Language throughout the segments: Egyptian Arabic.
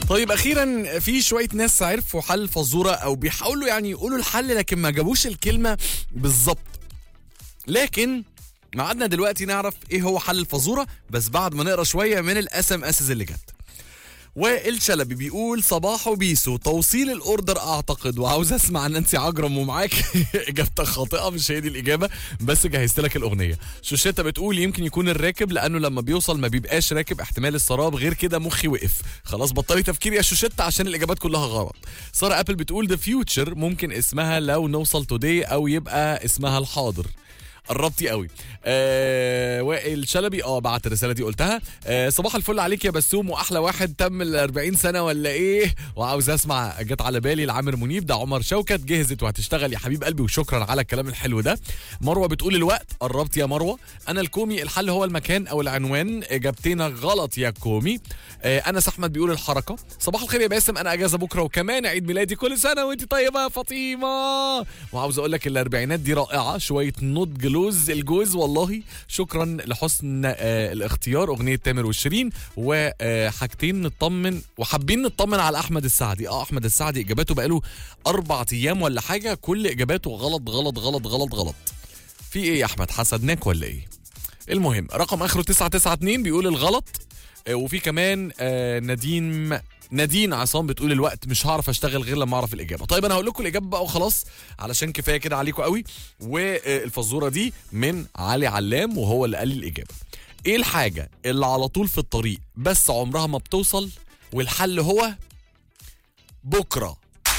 طيب اخيرا في شويه ناس عرفوا حل الفزوره او بيحاولوا يعني يقولوا الحل لكن ما جابوش الكلمه بالظبط لكن معادنا دلوقتي نعرف ايه هو حل الفزوره بس بعد ما نقرا شويه من الاس ام اس اللي جت وائل شلبي بيقول صباحو بيسو توصيل الاوردر اعتقد وعاوز اسمع نانسي عجرم ومعاك اجابتك خاطئه مش هي دي الاجابه بس جهزت لك الاغنيه شوشيتا بتقول يمكن يكون الراكب لانه لما بيوصل ما بيبقاش راكب احتمال السراب غير كده مخي وقف خلاص بطلي تفكير يا شوشيتا عشان الاجابات كلها غلط ساره ابل بتقول ذا فيوتشر ممكن اسمها لو نوصل توداي او يبقى اسمها الحاضر قربتي قوي آه وائل شلبي اه بعت الرساله دي قلتها آه صباح الفل عليك يا بسوم واحلى واحد تم ال 40 سنه ولا ايه وعاوز اسمع جت على بالي لعامر منيب ده عمر شوكت جهزت وهتشتغل يا حبيب قلبي وشكرا على الكلام الحلو ده مروه بتقول الوقت قربت يا مروه انا الكومي الحل هو المكان او العنوان اجابتنا غلط يا كومي آه انس احمد بيقول الحركه صباح الخير يا باسم انا اجازه بكره وكمان عيد ميلادي كل سنه وانت طيبه يا فاطمه وعاوز اقول لك الاربعينات دي رائعه شويه نضج لوز الجوز والله شكرا لحسن آه الاختيار اغنيه تامر والشيرين وحاجتين نطمن وحابين نطمن على احمد السعدي اه احمد السعدي اجاباته بقاله اربع ايام ولا حاجه كل اجاباته غلط غلط غلط غلط غلط في ايه يا احمد حسدناك ولا ايه المهم رقم اخره 992 بيقول الغلط آه، وفي كمان آه، نديم نادين عصام بتقول الوقت مش هعرف اشتغل غير لما اعرف الاجابه طيب انا هقول لكم الاجابه بقى وخلاص علشان كفايه كده عليكم قوي والفزوره دي من علي علام وهو اللي قال لي الاجابه ايه الحاجه اللي على طول في الطريق بس عمرها ما بتوصل والحل هو بكره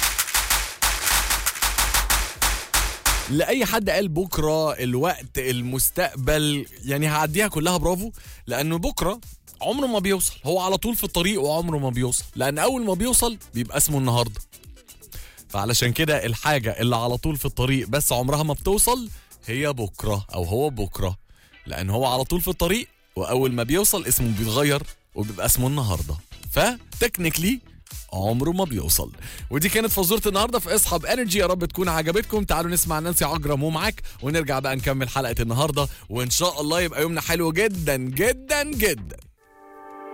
لاي حد قال بكره الوقت المستقبل يعني هعديها كلها برافو لانه بكره عمره ما بيوصل هو على طول في الطريق وعمره ما بيوصل لان اول ما بيوصل بيبقى اسمه النهارده فعلشان كده الحاجه اللي على طول في الطريق بس عمرها ما بتوصل هي بكره او هو بكره لان هو على طول في الطريق واول ما بيوصل اسمه بيتغير وبيبقى اسمه النهارده فتكنيكلي عمره ما بيوصل ودي كانت فزوره النهارده في اصحاب انرجي يا رب تكون عجبتكم تعالوا نسمع نانسي عجرم ومعاك ونرجع بقى نكمل حلقه النهارده وان شاء الله يبقى يومنا حلو جدا جدا جدا